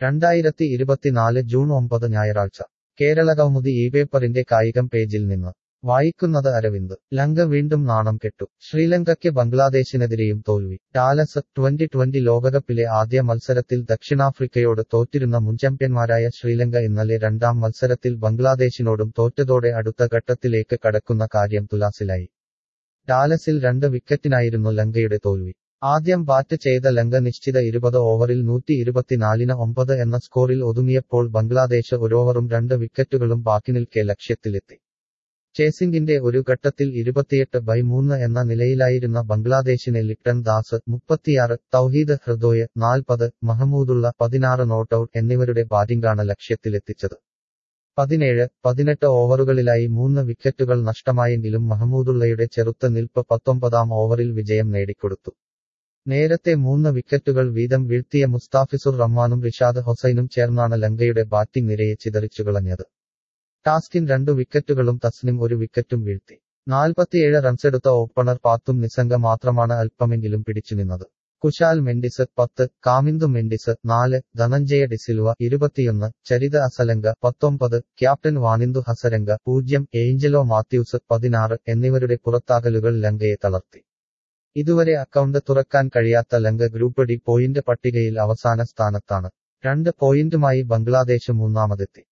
രണ്ടായിരത്തി ഇരുപത്തിനാല് ജൂൺ ഒമ്പത് ഞായറാഴ്ച കേരളകൗമുദി ഈ പേപ്പറിന്റെ കായികം പേജിൽ നിന്ന് വായിക്കുന്നത് അരവിന്ദ് ലങ്ക വീണ്ടും നാണം കെട്ടു ശ്രീലങ്കയ്ക്ക് ബംഗ്ലാദേശിനെതിരെയും തോൽവി ഡാലസ് ട്വന്റി ട്വന്റി ലോകകപ്പിലെ ആദ്യ മത്സരത്തിൽ ദക്ഷിണാഫ്രിക്കയോട് തോറ്റിരുന്ന മുൻ ചാമ്പ്യന്മാരായ ശ്രീലങ്ക ഇന്നലെ രണ്ടാം മത്സരത്തിൽ ബംഗ്ലാദേശിനോടും തോറ്റതോടെ അടുത്ത ഘട്ടത്തിലേക്ക് കടക്കുന്ന കാര്യം തുലാസിലായി ഡാലസിൽ രണ്ട് വിക്കറ്റിനായിരുന്നു ലങ്കയുടെ തോൽവി ആദ്യം ബാറ്റ് ചെയ്ത ലങ്ക നിശ്ചിത ഇരുപത് ഓവറിൽ നൂറ്റി ഇരുപത്തിനാലിന് ഒമ്പത് എന്ന സ്കോറിൽ ഒതുങ്ങിയപ്പോൾ ബംഗ്ലാദേശ് ഒരോവറും രണ്ട് വിക്കറ്റുകളും ബാക്കി നിൽക്കെ ലക്ഷ്യത്തിലെത്തി ചേസിംഗിന്റെ ഒരു ഘട്ടത്തിൽ ഇരുപത്തിയെട്ട് ബൈ മൂന്ന് എന്ന നിലയിലായിരുന്ന ബംഗ്ലാദേശിനെ ലിപ്ടൺ ദാസ് മുപ്പത്തിയാറ് തൗഹീദ് ഹൃദോയ് നാൽപ്പത് മഹമൂദുള്ള പതിനാറ് നോട്ടൌട്ട് എന്നിവരുടെ ബാറ്റിംഗാണ് ലക്ഷ്യത്തിലെത്തിച്ചത് പതിനേഴ് പതിനെട്ട് ഓവറുകളിലായി മൂന്ന് വിക്കറ്റുകൾ നഷ്ടമായെങ്കിലും മഹമൂദുള്ളയുടെ ചെറുത്ത നിൽപ്പ് പത്തൊമ്പതാം ഓവറിൽ വിജയം നേടിക്കൊടുത്തു നേരത്തെ മൂന്ന് വിക്കറ്റുകൾ വീതം വീഴ്ത്തിയ മുസ്താഫിസുർ റഹ്മാനും റിഷാദ് ഹൊസൈനും ചേർന്നാണ് ലങ്കയുടെ ബാറ്റിംഗ് നിരയെ ചിതറിച്ചുകളഞ്ഞത് ടാസ്കിൻ രണ്ടു വിക്കറ്റുകളും തസ്നിം ഒരു വിക്കറ്റും വീഴ്ത്തി നാൽപ്പത്തിയേഴ് റൺസെടുത്ത ഓപ്പണർ പാത്തും നിസംഗ മാത്രമാണ് അല്പമെങ്കിലും പിടിച്ചുനിന്നത് കുശാൽ മെൻഡിസ് പത്ത് കാമിന്ദു മെൻഡിസ് നാല് ധനഞ്ജയ ഡിസിൽവ ഇരുപത്തിയൊന്ന് ചരിത അസലങ്ക പത്തൊമ്പത് ക്യാപ്റ്റൻ വാണിന്ദു ഹസരംഗ പൂജ്യം ഏഞ്ചലോ മാത്യൂസ് പതിനാറ് എന്നിവരുടെ പുറത്താകലുകൾ ലങ്കയെ തളർത്തി ഇതുവരെ അക്കൗണ്ട് തുറക്കാൻ കഴിയാത്ത ലങ്ക ഗ്രൂപ്പ് ഡി പോയിന്റ് പട്ടികയിൽ അവസാന സ്ഥാനത്താണ് രണ്ട് പോയിന്റുമായി ബംഗ്ലാദേശ് മൂന്നാമതെത്തി